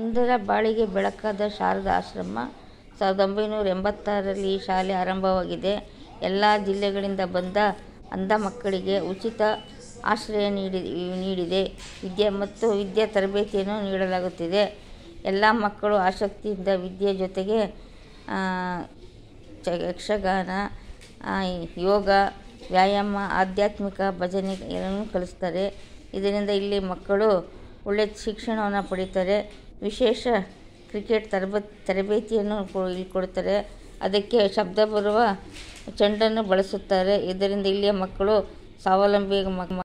ಅಂಧರ ಬಾಳಿಗೆ ಬೆಳಕಾದ ಶಾರದಾ ಆಶ್ರಮ ಸಾವಿರದ ಒಂಬೈನೂರ ಎಂಬತ್ತಾರರಲ್ಲಿ ಈ ಶಾಲೆ ಆರಂಭವಾಗಿದೆ ಎಲ್ಲ ಜಿಲ್ಲೆಗಳಿಂದ ಬಂದ ಅಂಧ ಮಕ್ಕಳಿಗೆ ಉಚಿತ ಆಶ್ರಯ ನೀಡಿ ನೀಡಿದೆ ವಿದ್ಯೆ ಮತ್ತು ವಿದ್ಯಾ ತರಬೇತಿಯನ್ನು ನೀಡಲಾಗುತ್ತಿದೆ ಎಲ್ಲ ಮಕ್ಕಳು ಆಸಕ್ತಿಯಿಂದ ವಿದ್ಯೆ ಜೊತೆಗೆ ಚ ಯಕ್ಷಗಾನ ಯೋಗ ವ್ಯಾಯಾಮ ಆಧ್ಯಾತ್ಮಿಕ ಭಜನೆ ಎಲ್ಲನೂ ಕಲಿಸ್ತಾರೆ ಇದರಿಂದ ಇಲ್ಲಿ ಮಕ್ಕಳು ಒಳ್ಳೆಯ ಶಿಕ್ಷಣವನ್ನು ಪಡೀತಾರೆ ವಿಶೇಷ ಕ್ರಿಕೆಟ್ ತರಬ ತರಬೇತಿಯನ್ನು ಇಲ್ಲಿ ಕೊಡ್ತಾರೆ ಅದಕ್ಕೆ ಶಬ್ದ ಬರುವ ಚೆಂಡನ್ನು ಬಳಸುತ್ತಾರೆ ಇದರಿಂದ ಇಲ್ಲಿಯ ಮಕ್ಕಳು ಸ್ವಾವಲಂಬಿ